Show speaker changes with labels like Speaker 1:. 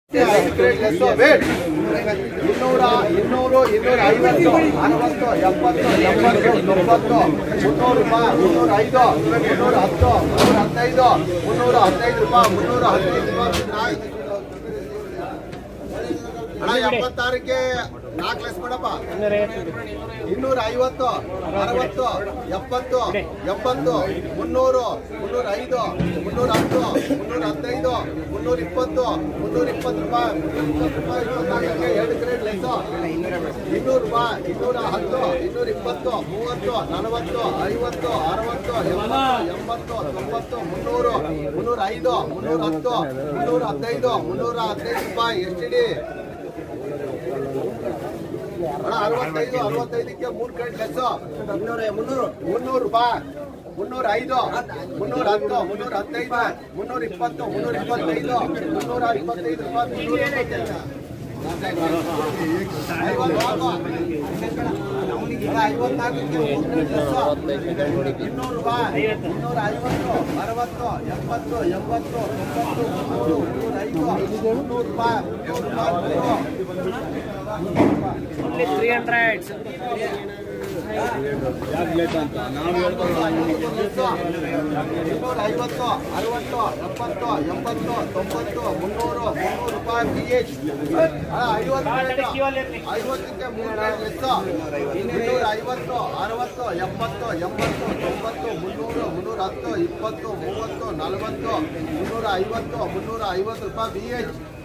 Speaker 1: ಐದು grade less wait ಇನ್ನೂರ ಇನ್ನೂರು ಇನ್ನೂರ ಐವತ್ತು ಅರವತ್ತು ಎಪ್ಪತ್ತು ಎಂಬತ್ತು ತೊಂಬತ್ತು ಮುನ್ನೂರು ರೂಪಾಯಿ ಮುನ್ನೂರ ಐದು ಮುನ್ನೂರ ಹತ್ತು ಮುನ್ನೂರ ಹದಿನೈದು ಮುನ್ನೂರ ಹದಿನೈದು ರೂಪಾಯಿ ಮುನ್ನೂರ ಹದಿನೈದು ರೂಪಾಯಿ ಅಣ್ಣ ಎಪ್ಪತ್ತಾರಕ್ಕೆ ನಾಲ್ಕು ಲೆಸ್ ಕೊಡಪ್ಪ ಇನ್ನೂರ ಐವತ್ತು ಅರವತ್ತು ಎಪ್ಪತ್ತು ಎಂಬತ್ತು ಮುನ್ನೂರು ಮುನ್ನೂರ ಐದು ಮುನ್ನೂರ ಹತ್ತು ಮುನ್ನೂರ ಹದಿನೈದು ಮುನ್ನೂರ ಇಪ್ಪತ್ತು ಮುನ್ನೂರ ಇಪ್ಪತ್ತು ರೂಪಾಯಿ ಮುನ್ನೂರ ರೂಪಾಯಿ ಇಪ್ಪತ್ನಾಲ್ಕಕ್ಕೆ ಎರಡು ಗ್ರೇಡ್ ಲೆಸ್ ಇನ್ನೂರು ರೂಪಾಯಿ ಇನ್ನೂರ ಹತ್ತು ಇನ್ನೂರ ಇಪ್ಪತ್ತು ಮೂವತ್ತು ನಲವತ್ತು ಐವತ್ತು ಅರವತ್ತು ಎಪ್ಪತ್ತು ಎಂಬತ್ತು ತೊಂಬತ್ತು ಮುನ್ನೂರು ಮುನ್ನೂರ ಐದು ಮುನ್ನೂರ ಹತ್ತು ಮುನ್ನೂರ ಹದಿನೈದು ಮುನ್ನೂರ ಹದಿನೈದು ರೂಪಾಯಿ ಎಷ್ಟಿಡಿ ಅಣ್ಣ ಅರವತ್ತೈದು ಅರವತ್ತೈದಕ್ಕೆ ಮೂರು ಕಡೆ ಲೆಸ್ ಮುನ್ನೂರ ಮುನ್ನೂರು ಮುನ್ನೂರು ರೂಪಾಯಿ ಮುನ್ನೂರ ಐದು ಮುನ್ನೂರ ಹತ್ತು ಮುನ್ನೂರ ಹದಿನೈದು ಮುನ್ನೂರ ಇಪ್ಪತ್ತು ಮುನ್ನೂರ ಇಪ್ಪತ್ತೈದು ಮುನ್ನೂರ ಇಪ್ಪತ್ತೈದು ರೂಪಾಯಿ ಮುನ್ನೂರ ಇಪ್ಪತ್ತೈದು. ಐವತ್ತು ಹಾಕು. ಅಣ್ಣ, ಐವತ್ನಾಲ್ಕಕ್ಕೆ ಮೂರು ಕಡೆ ಲೆಸ್. ಇನ್ನೂರು ರೂಪಾಯಿ ಇನ್ನೂರ ಐವತ್ತು ಅರವತ್ತು ಎಪ್ಪತ್ತು ಎಂಬತ್ತು ತೊಂಬತ್ತು ಮುನ್ನೂರು ಮುನ್ನೂರ ಐದು ಮುನ್ನೂರು ರೂಪಾಯಿ ಮುನ್ನೂರು ರೂಪಾಯಿ
Speaker 2: Only 300.
Speaker 1: ಇನ್ನೂರ ಐವತ್ತು ಅರವತ್ತು ಎಪ್ಪತ್ತು ಎಂಬತ್ತು ತೊಂಬತ್ತು ಮುನ್ನೂರು ಮುನ್ನೂರು ರೂಪಾಯಿ ಪಿ ಎಚ್ ಐವತ್ತಕ್ಕೆ ಮೂರು ಲೆಸ್ ಇನ್ನೂರ ಐವತ್ತು ಅರವತ್ತು ಎಪ್ಪತ್ತು ಎಂಬತ್ತು ತೊಂಬತ್ತು ಮುನ್ನೂರು ಮುನ್ನೂರ ಹತ್ತು ಇಪ್ಪತ್ತು ಮೂವತ್ತು ನಲವತ್ತು ಮುನ್ನೂರ ಐವತ್ತು ಮುನ್ನೂರ ಐವತ್ತು ರೂಪಾಯಿ ಬಿ ಎಚ್